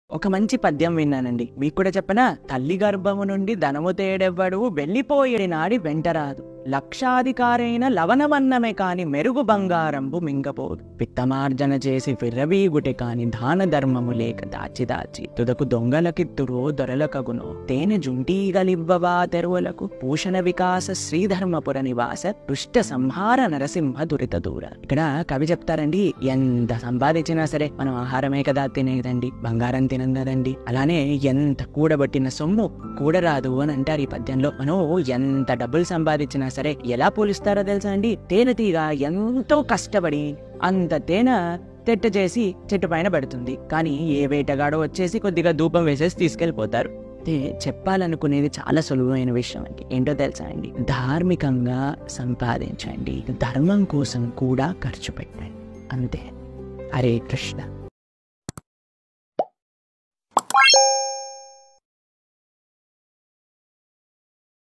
ఒక మంచి పద్యం విన్నానండి మీకు కూడా చెప్పనా తల్లి గర్భము నుండి ధనము తేడెవ్వడు వెళ్ళిపోయేడి నాడి వెంటరాదు లక్షాధికారైన లవణమన్నమే కాని మెరుగు బంగారంబు మింగపోదు పిత్తమార్జన చేసి ఫిర్రవీగుటే కాని దాన ధర్మము లేక దాచి దాచి తుదకు దొంగలకిత్తురో దొరలకగునో తేనె జుంటీగలివ్వవా తెరువులకు భూషణ వికాస శ్రీధర్మపుర నివాస దుష్ట సంహార నరసింహ దురిత దూర ఇక్కడ కవి చెప్తారండి ఎంత సంపాదించినా సరే మనం ఆహారమే కదా తినేదండి బంగారం తినం కదండి అలానే ఎంత కూడబట్టిన సొమ్ము కూడరాదు అని అంటారు ఈ పద్యంలో మనం ఎంత డబ్బులు సంపాదించినా సరే ఎలా పోలిస్తారో తెలుసా అండి తేనెటీగ ఎంతో కష్టపడి అంత తేనె తెట్ట చేసి చెట్టు పైన పెడుతుంది కానీ ఏ వేటగాడో వచ్చేసి కొద్దిగా ధూపం వేసేసి తీసుకెళ్లిపోతారు అయితే చెప్పాలనుకునేది చాలా సులువైన విషయం అండి ఏంటో తెలుసా అండి ధార్మికంగా సంపాదించండి ధర్మం కోసం కూడా ఖర్చు పెట్టండి అంతే హరే కృష్ణ